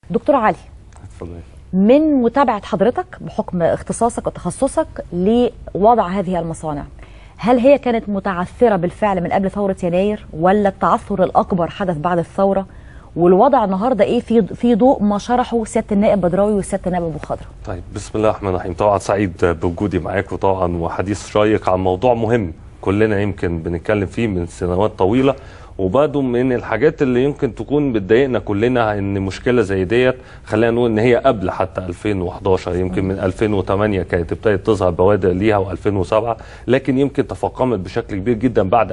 دكتور علي اتفضلي من متابعة حضرتك بحكم اختصاصك وتخصصك لوضع هذه المصانع هل هي كانت متعثرة بالفعل من قبل ثورة يناير ولا التعثر الأكبر حدث بعد الثورة والوضع النهارده ايه في في ضوء ما شرحه سياده النائب بدراوي وسياده النائب ابو خضره طيب بسم الله الرحمن الرحيم طبعا سعيد بوجودي معاكم طبعا وحديث شيق عن موضوع مهم كلنا يمكن بنتكلم فيه من سنوات طويله وبرضه من الحاجات اللي يمكن تكون بتضايقنا كلنا ان مشكله زي ديت خلينا نقول ان هي قبل حتى 2011 يمكن من 2008 كانت ابتدت تظهر بوادر ليها و2007 لكن يمكن تفاقمت بشكل كبير جدا بعد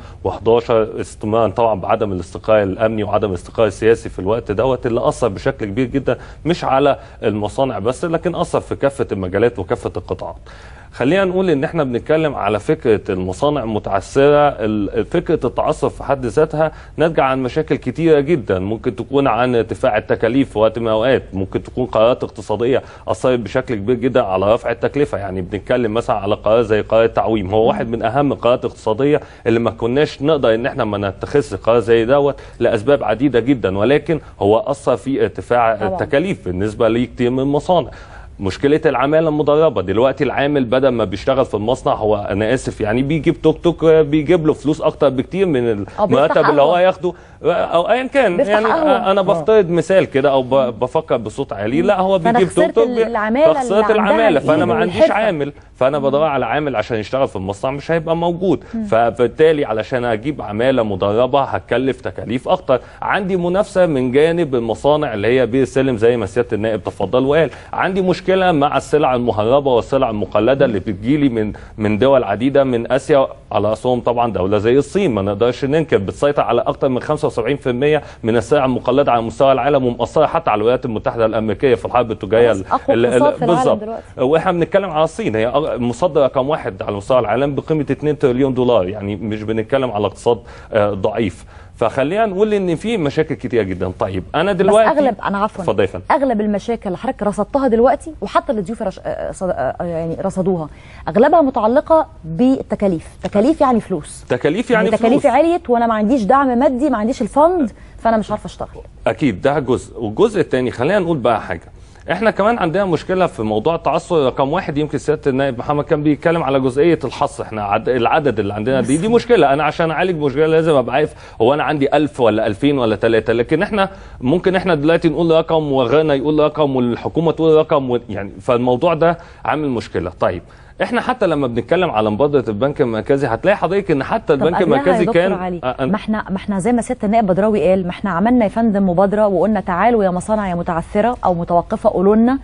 2011 استمرارا طبعا بعدم الاستقرار الامني وعدم الاستقرار السياسي في الوقت دوت اللي اثر بشكل كبير جدا مش على المصانع بس لكن اثر في كافه المجالات وكافه القطاعات. خلينا نقول ان احنا بنتكلم على فكره المصانع المتعثره ال- فكره التعثر في حد ذاتها ناتجه عن مشاكل كتيره جدا ممكن تكون عن ارتفاع التكاليف في وقت من الاوقات ممكن تكون قرارات اقتصاديه اثرت بشكل كبير جدا على رفع التكلفه يعني بنتكلم مثلا على قرار زي قرار التعويم هو واحد من اهم القرارات الاقتصاديه اللي ما كناش نقدر ان احنا ما نتخذش قرار زي دوت لاسباب عديده جدا ولكن هو اثر في ارتفاع طبعاً. التكاليف بالنسبه لكتير من المصانع مشكله العماله المدربه دلوقتي العامل بدل ما بيشتغل في المصنع هو انا اسف يعني بيجيب توك توك بيجيب له فلوس اكتر بكتير من أو بيفتح المرتب اللي هو قهوة. ياخده او ايا كان بيفتح يعني قهوة. انا بفترض مثال كده او ب- بفكر بصوت عالي لا هو فأنا بيجيب توك خسرت توك بي- العمالة اللي فخسرت عندها العماله فانا ما الإيد عنديش والحرفة. عامل فانا بدور على عامل عشان يشتغل في المصنع مش هيبقى موجود فبالتالي علشان اجيب عماله مدربه هتكلف تكاليف اكتر عندي منافسه من جانب المصانع اللي هي بير سلم زي ما سياده النائب تفضل وقال عندي مشكله مع السلع المهربه والسلع المقلده اللي بتجيلي من من دول عديده من اسيا على راسهم طبعا دوله زي الصين ما نقدرش ننكر بتسيطر على اكثر من 75% من السلع المقلده على مستوى العالم ومؤثره حتى على الولايات المتحده الامريكيه في الحرب التجاريه خلاص، أقوى ال- ال- اقتصاد في العالم بالظبط. دلوقتي. واحنا بنتكلم على الصين هي أغ- مصدر رقم واحد على مستوى العالم بقيمه 2 تريليون دولار يعني مش بنتكلم على اقتصاد آه، ضعيف فخلينا نقول ان في مشاكل كتير جدا طيب انا بس دلوقتي اغلب انا عفوا اتفضل يا فندم اغلب المشاكل اللي حضرتك رصدتها دلوقتي وحتى اللي ضيوفي رش... آه، صد- آه، يعني رصدوها اغلبها متعلقه بالتكاليف تكاليف يعني فلوس تكاليف يعني تكاليفي فلوس عليت وانا ما عنديش دعم مادي ما عنديش الفند فانا مش عارفه اشتغل اكيد ده جزء والجزء الثاني خلينا نقول بقى حاجه احنا كمان عندنا مشكله في موضوع التعثر رقم واحد يمكن سياده النائب محمد كان بيتكلم على جزئيه الحصر احنا عد... العدد اللي عندنا دي دي مشكله انا عشان اعالج مشكله لازم ابقى عارف هو انا عندي 1000 ولا 2000 ولا 3 لكن احنا ممكن احنا دلوقتي نقول رقم وغانا يقول رقم والحكومه تقول رقم و... يعني فالموضوع ده عامل مشكله طيب احنا حتى لما بنتكلم على مبادره البنك المركزي هتلاقي حضرتك ان حتى طب البنك قبلها يا المركزي دكتور كان علي أ- أن- ما احنا ما احنا زي ما سياده النائب بدراوي قال ما احنا عملنا يا فندم مبادره وقلنا تعالوا يا مصانع يا متعثره او متوقفه قولوا لنا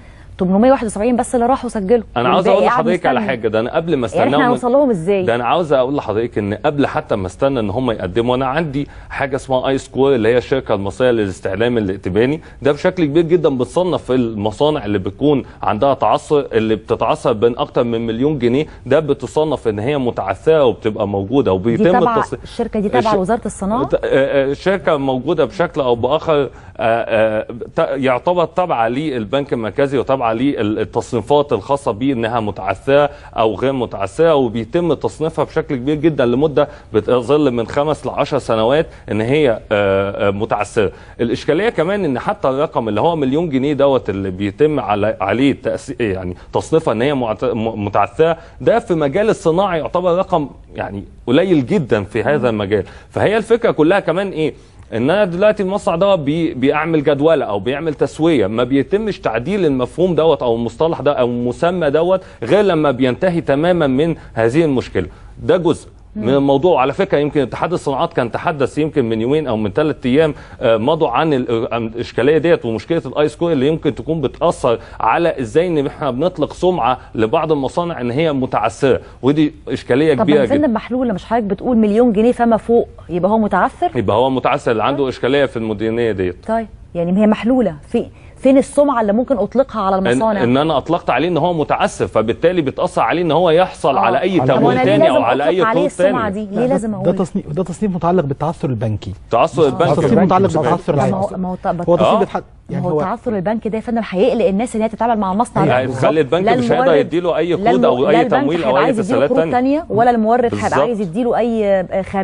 871 بس اللي راحوا سجلوا انا عاوز والباقي اقول قاعد لحضرتك على مستني. حاجه ده انا قبل ما يعني احنا استناهم هنوصل لهم ازاي ده انا عاوز اقول لحضرتك ان قبل حتى ما استنى ان هم يقدموا انا عندي حاجه اسمها اي سكور اللي هي الشركه المصريه للاستعلام الائتماني ده بشكل كبير جدا بتصنف المصانع اللي بتكون عندها تعثر اللي بتتعثر بين اكتر من مليون جنيه ده بتصنف ان هي متعثره وبتبقى موجوده دي وبيتم تبع التص... الشركه دي تبع الش- وزاره الصناعه آه، آه، شركه موجوده بشكل او باخر آه، آه، ت- يعتبر تابعه للبنك المركزي وتابعه للتصنيفات الخاصه بيه انها متعثره او غير متعثره وبيتم تصنيفها بشكل كبير جدا لمده بتظل من خمس ل 10 سنوات ان هي آه، آه، متعثره. الاشكاليه كمان ان حتى الرقم اللي هو مليون جنيه دوت اللي بيتم على عليه تأسي- يعني تصنيفها ان هي معت- م- متعثره ده في مجال الصناعه يعتبر رقم يعني قليل جدا في هذا المجال فهي الفكره كلها كمان ايه ان انا دلوقتي المصنع دوت بي بيعمل جدوله او بيعمل تسويه ما بيتمش تعديل المفهوم دوت او المصطلح ده او المسمى دوت غير لما بينتهي تماما من هذه المشكله ده جزء من الموضوع على فكره يمكن اتحاد الصناعات كان تحدث يمكن من يومين او من ثلاث ايام آه، مضوا عن ال- عن الاشكاليه ديت ومشكله الاي سكور اللي يمكن تكون بتاثر على ازاي ان احنا بنطلق سمعه لبعض المصانع ان هي متعثره ودي اشكاليه طب كبيره ما جدا فين محلوله مش حضرتك بتقول مليون جنيه فما فوق يبقى هو متعثر يبقى هو متعثر اللي عنده اشكاليه في المديريه ديت طيب يعني هي محلوله في فين السمعه اللي ممكن اطلقها على ان, المصانع ان انا اطلقت عليه ان هو متعسف فبالتالي بتاثر عليه ان هو يحصل آه. على اي طب تمويل وانا ليه تاني لازم او على اي اطلق عليه قروض السمعه تاني دي ليه لازم ده اقول تصنيف ده تصنيف متعلق بالتعثر البنكي تعثر ده البنك تصنيف متعلق بالتعثر ما هو العام ما هو طب هو تصنيف آه. بيتحد ما يعني هو هو تعثر البنك ده يا فندم هيقلق الناس ان هي تتعامل مع المصنع ده يعني خلي البنك لا مش هيقدر المورد- يديله اي لا قروض الم- او لا اي البنك تمويل او هيبقى اي عايز يديله تسهيلات قروض تانية تانية ولا المورد هيبقى بالظبط. عايز يديله اي خامات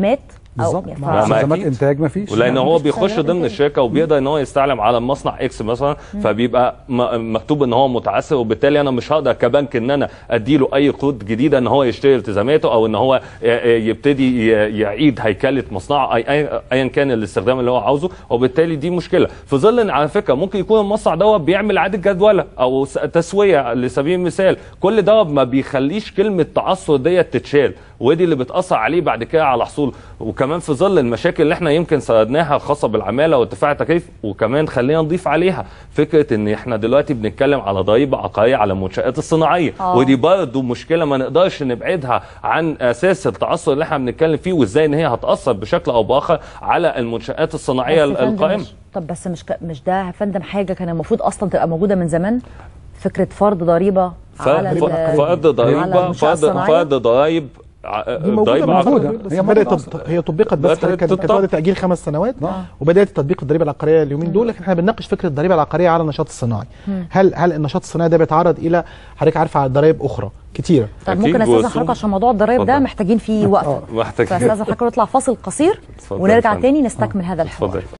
بالظبط يعني مع ما مستلزمات أكيد. انتاج ما فيش ولان هو مفيش بيخش مستلزمات ضمن إنتاج. الشركه وبيقدر ان هو يستعلم على مصنع اكس مثلا فبيبقى م- مكتوب ان هو متعثر وبالتالي انا مش هقدر كبنك ان انا اديله اي قروض جديده ان هو يشتري التزاماته او ان هو ي- يبتدي ي- يعيد هيكله مصنعه أي- أي- ايا كان الاستخدام اللي هو عاوزه وبالتالي دي مشكله في ظل ان على فكره ممكن يكون المصنع دوت بيعمل اعاده جدوله او س- تسويه لسبيل المثال كل ده ما بيخليش كلمه تعثر ديت تتشال ودي اللي بتاثر عليه بعد كده على حصول وكمان في ظل المشاكل اللي احنا يمكن سردناها الخاصه بالعماله وارتفاع التكاليف وكمان خلينا نضيف عليها فكره ان احنا دلوقتي بنتكلم على ضريبه عقاريه على المنشات الصناعيه آه. ودي برضه مشكله ما نقدرش نبعدها عن اساس التعثر اللي احنا بنتكلم فيه وازاي ان هي هتاثر بشكل او باخر على المنشات الصناعيه بس يا فندم القائمه مش- طب بس مش ك... مش ده يا فندم حاجه كان المفروض اصلا تبقى موجوده من زمان فكره فرض ضريبه ف- على ف- ال- فرض على ضريبه المنشأة فرض الصناعية؟ فرض ضرائب ع- دي موجوده ضريبه عقارية. موجوده بس هي بدات بدات تط- هي طبقت بس بدأت كانت كانت تطبق. واخده تاجيل خمس سنوات وبدات تطبيق الضريبه العقاريه اليومين دول لكن احنا بنناقش فكره الضريبه العقاريه على النشاط الصناعي هل هل النشاط الصناعي ده بيتعرض الى حضرتك عارفه على ضرائب اخرى كتيره طب أكيد ممكن استاذن وسوم. حضرتك عشان موضوع الضرايب ده اتفضل. محتاجين فيه وقفه محتاج فاستاذن حضرتك نطلع فاصل قصير اتفضل يا ونرجع فندم. تاني نستكمل هذا الحوار اتفضل